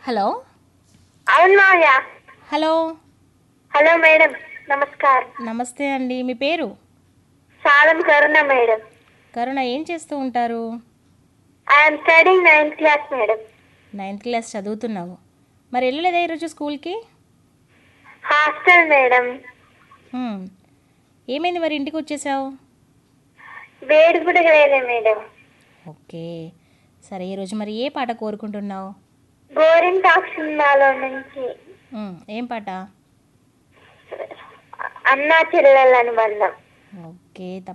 Hello అవును మావయ్య hello hello madam నమస్కారం నమస్తే అండి మీ పేరు సాలం కరుణ మేడం కరుణ ఏం చేస్తూ ఉంటారు I'm studying ninth class madam ninth class చదువుతున్నావు మరి వెళ్ళలేదా ఈరోజు స్కూల్కి హాస్టల్ మేడం హ్మ్. ఏమైంది మరి ఇంటికి వచ్చేసావు వేడి కూడా లేదే మేడం ఓకే సరే ఈరోజు మరి ఏ పాట కోరుకుంటున్నావు గోరింటాక్ సినిమాలో నుంచి హ్మ్. ఏం పాట అన్నా చెల్లెల అనుబంధం ఓకే